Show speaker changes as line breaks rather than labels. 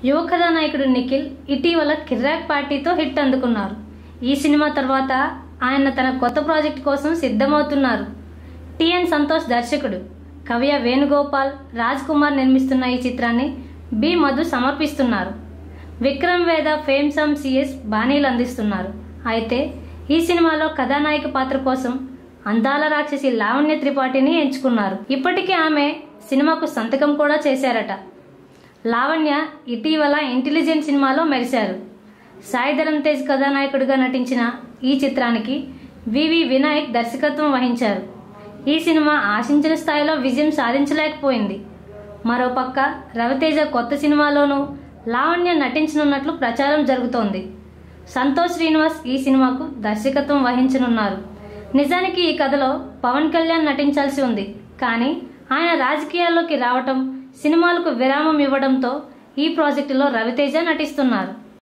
యువ కథానాయకుడు నిఖిల్ ఇటీవల కిర్రాక్ పార్టీతో హిట్ అందుకున్నారు ఈ సినిమా తర్వాత ఆయన తన కొత్త ప్రాజెక్ట్ కోసం సిద్ధమవుతున్నారు టిఎన్ సంతోష్ దర్శకుడు కవ్య వేణుగోపాల్ రాజ్ కుమార్ నిర్మిస్తున్న ఈ చిత్రాన్ని బి మధు సమర్పిస్తున్నారు విక్రమ్ వేద ఫేమ్ సమ్ సిఎస్ బాణీలు అందిస్తున్నారు అయితే ఈ సినిమాలో కథానాయక పాత్ర కోసం అందాల రాక్షసి లావణ్య త్రిపాఠిని ఎంచుకున్నారు ఇప్పటికే ఆమె సినిమాకు సంతకం కూడా చేశారట లావణ్య ఇటీవల ఇంటెలిజెంట్ సినిమాలో మెరిశారు సాయిధరం తేజ్ కథానాయకుడిగా నటించిన ఈ చిత్రానికి వివి వినాయక్ దర్శకత్వం వహించారు ఈ సినిమా ఆశించిన స్థాయిలో విజయం సాధించలేకపోయింది మరోపక్క రవితేజ కొత్త సినిమాలోనూ లావణ్య నటించనున్నట్లు ప్రచారం జరుగుతోంది సంతోష్ శ్రీనివాస్ ఈ సినిమాకు దర్శకత్వం వహించనున్నారు నిజానికి ఈ కథలో పవన్ కళ్యాణ్ నటించాల్సి ఉంది కానీ ఆయన రాజకీయాల్లోకి రావటం సినిమాలకు విరామం ఇవ్వడంతో ఈ ప్రాజెక్టులో రవితేజ నటిస్తున్నారు